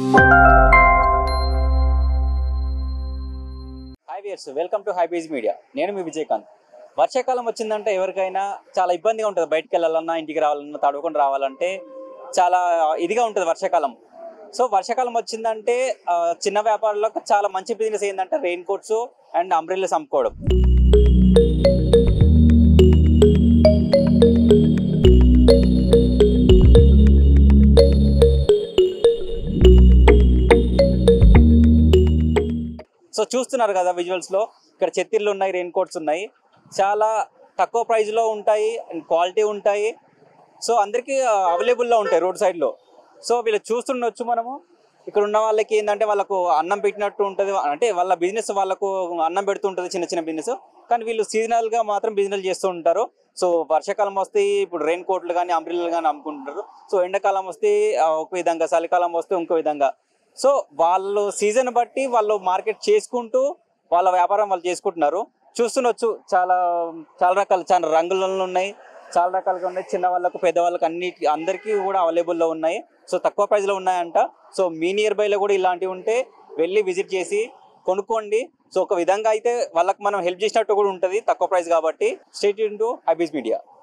hi viewers welcome to Hibees media నేను మీ విజయకాంత్ వర్షాకాలం వచ్చిందంటే ఎవరికైనా చాలా ఇబ్బందిగా ఉంటుంది బయటికి వెళ్ళాలన్నా ఇంటికి రావాలన్నా తడుకొని రావాలంటే చాలా ఇదిగా ఉంటుంది వర్షాకాలం సో వర్షాకాలం వచ్చిందంటే ఆ, చిన్న వ్యాపారులకు చాలా మంచి బిజినెస్ ఏంటంటే రెయిన్ కోట్స్ అండ్ అంబ్రెల్లాస్ అమ్ముకోవడం సో చూస్తున్నారు కదా విజువల్స్ లో ఇక్కడ చెత్తిళ్ళు ఉన్నాయి రెయిన్ కోట్స్ ఉన్నాయి చాలా తక్కువ ప్రైస్ లో ఉంటాయి అండ్ క్వాలిటీ ఉంటాయి సో అందరికీ అవైలబుల్లో ఉంటాయి రోడ్ సైడ్ లో సో వీళ్ళు చూస్తుండొచ్చు మనము ఇక్కడ ఉన్న వాళ్ళకి ఏంటంటే వాళ్ళకు అన్నం పెట్టినట్టు ఉంటుంది అంటే వాళ్ళ బిజినెస్ వాళ్ళకు అన్నం పెడుతుంటుంది చిన్న చిన్న బిజినెస్ కానీ వీళ్ళు సీజనల్ గా మాత్రం బిజినెస్ చేస్తూ ఉంటారు సో వర్షాకాలం వస్తే ఇప్పుడు రెయిన్ కోట్లు కానీ అంబ్రిల్లు కానీ అమ్ముకుంటారు సో ఎండాకాలం వస్తే ఆ, ఒక విధంగా చలికాలం వస్తే ఇంకో విధంగా సో వాళ్ళు సీజన్ బట్టి వాళ్ళు మార్కెట్ చేసుకుంటూ వాళ్ళ వ్యాపారం వాళ్ళు చేసుకుంటున్నారు చూస్తుండొచ్చు చాలా చాలా రకాల చాలా రంగులలో ఉన్నాయి చాలా రకాలుగా ఉన్నాయి చిన్న వాళ్ళకు పెద్ద వాళ్ళకు అన్ని అందరికీ కూడా అవైలబుల్లో ఉన్నాయి సో తక్కువ ప్రైస్లో ఉన్నాయంట సో మీ నియర్ బైలో కూడా ఇలాంటివి ఉంటే వెళ్ళి విజిట్ చేసి కొనుక్కోండి సో ఒక విధంగా అయితే వాళ్ళకి మనం హెల్ప్ చేసినట్టు కూడా ఉంటుంది తక్కువ ప్రైస్ కాబట్టి స్టేట్ టు హైబీస్ మీడియా